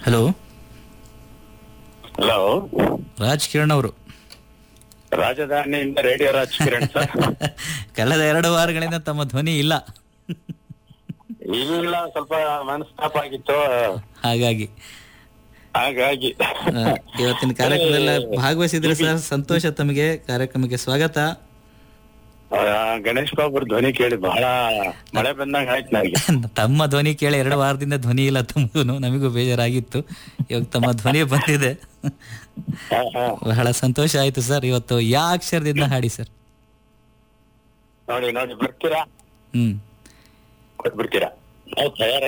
Hello hello Raj Kiran ಅವರು ರಾಜಧಾನಿಯಿಂದ radio Raj Kiran sir ಕಳೆದ ಎರಡು ವಾರಗಳಿಂದ ತಮ್ಮ ಧ್ವನಿ ಇಲ್ಲ ಇಲ್ಲ ಸ್ವಲ್ಪ ಮನಸ್ತಾಪ ಆಗಿತ್ತು ಹಾಗಾಗಿ ಹಾಗಾಗಿ ಆ, ಇವತ್ತಿನ ಕಾರ್ಯಕ್ರಮದಲ್ಲಿ ಭಾಗವಹಿಸಿದ್ರೆ ಸರ್ ಸಂತೋಷ ತಮಗೆ ಕಾರ್ಯಕ್ರಮಕ್ಕೆ ಸ್ವಾಗತ ಆ, ಗಣೇಶ್ ಬಾಬುರ್ ಧ್ವನಿ ಕೇಳಿ ಬಹಳ ಮಳೆ ಬಂದಂಗ ಆಯ್ತು ನನಗೆ ತಮ್ಮ ಧ್ವನಿ ಕೇಳಿ ಎರಡು ವಾರದಿಂದ ಧ್ವನಿ ಇಲ್ಲ ತಮಗೂ ನಮಗೂ ಬೇಜಾರಾಗಿತ್ತು ಇವಾಗ ತಮ್ಮ ಧ್ವನಿ ಬಂದಿದೆ ಹಾ, ಹಾ. ಬಹಳ ಸಂತೋಷ ಆಯ್ತು ಸರ್ ಇವತ್ತು ಯಾ ಅಕ್ಷರದಿಂದ ಹಾಡಿ ಸರ್ ನೋಡಿ ನೋಡಿ ಬರ್ತೀರಾ ಹ್ಮ್ ಕೊಟ್ಬಿಡ್ತೀರಾ ನಾವು ತಯಾರ